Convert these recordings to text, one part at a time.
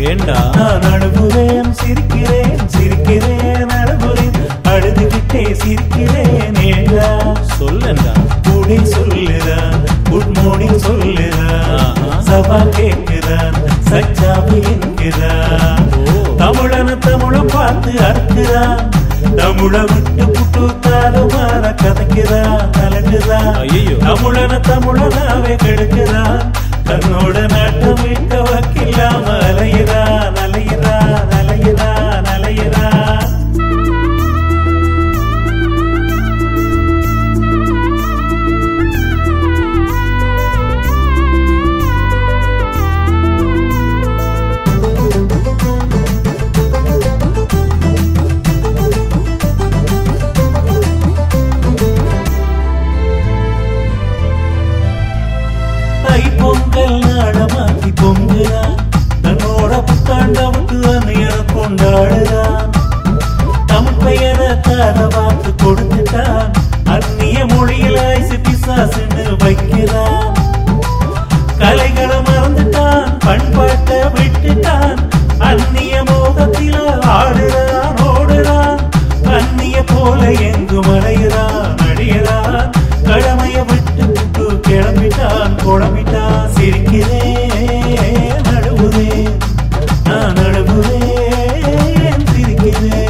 ஏண்டா நான் அழுகுறேன் சிரிக்கிறேன் சிரிக்கிறேன் அழுகுறேன் அழுதுகிட்டே சிரிக்கிறேன் ஏண்டா சொல்லேன்டா கூடி சொல்லுறான் குட் மார்னிங் சொல்லுறான் ஆஹா. சபா கேட்கிறான் சச்சாபி என்கிறான் ஓ. தமிழன தமிழம் பார்த்து அறுக்கிறான் தமிழ விட்டு புட்டு தாறுமாற கதைக்கிறான் கலக்குறான் ஐயையோ. தமிழன தமிழனாவே கெடுக்கிறான் தன்னோட நாட்டை மீட்க வக்கில்லாம அலையிறான் அலையிறான் அலையிறான் அலையிறான் தை பொங்கல் நாடமாக்கி பொங்குறான் தன்னோட புத்தாண்டவுக்கு அந்நியர கொண்டாடுறான் தம் பெயரை தரவாக்கு கொடுத்துட்டான் அந்நிய மொழியில ஐசு பிசாசுன்னு வைக்கிறான் கலைகளை மறந்துட்டான் பண்பாட்டை விட்டுட்டான் அந்நிய மோகத்தில ஆடுறான் ஓடுறான் அந்நிய போல எங்கும் அலைகிறான் அடிகிறான் கடமைய விட்டு விட்டு கிளம்பிட்டான் குழம்பிட்டான் சிரிக்கிறேன் அழுகுறேன் நான் அழுகுறேன் சிரிக்கிறேன்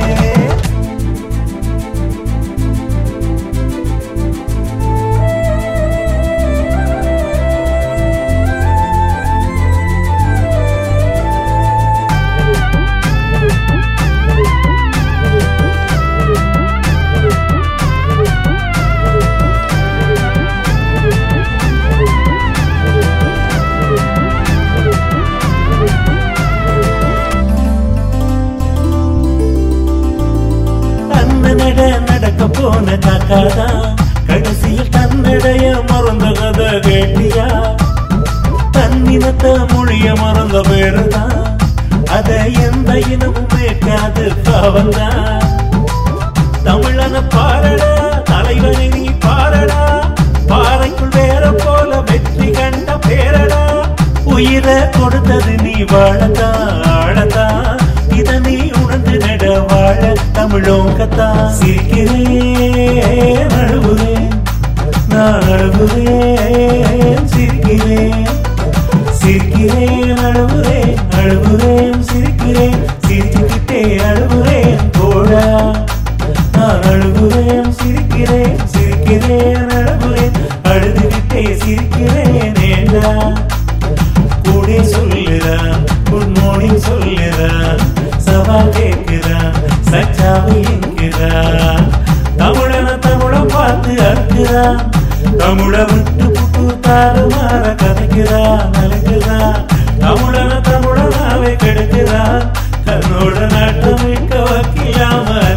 தன்னு நட நடக்க போன காக்காதான் கடைசியில் தன்னடைய மறந்த கதை கேட்டியா தன்னினத்த மொழிய மறந்த பேருதான் அத எந்த இனமும் கேட்காது பாவந்தான் தமிழன பாரடா தலைவனை நீ பாரடா பாறைக்குள் வேற போல வெற்றி கண்ட பேரடா உயிரை கொடுத்தது நீ வாழத்தான் ஆழத்தான் இத நீ உணர்ந்து நட வாழ தமிழோங்கத்தான் சிரிக்கிறேன் அழுகுறேன் நான் அழுகுறேன் சிரிக்கிறேன் சிரிக்கிறேன் அழுகுறேன் அழுகுறேன் சிரிக்கிறேன் சிரிச்சுக்கிட்டே அழுகுறேன் போடா நான் அழுகுறேன் சிரிக்கிறேன் சிரிக்கிறேன் அழுகுறேன் அழுதுகிட்டே சிரிக்கிறேன் ஏண்டா கூடி சொல்லுறான் குட் மார்னிங் சொல்லுறான் சவால் கேட்கிறான் சச்சாவை என்கிறான் தமிழன தமிழம் பார்த்து அறுக்கிறான் தமிழ விட்டு புட்டு தாறுமாற கதைக்கிறான் அழைக்கிறான் தமிழன தமிழனாவே கெடுக்கிறான் தன்னோட நாட்டை மீட்க வக்கில்லாம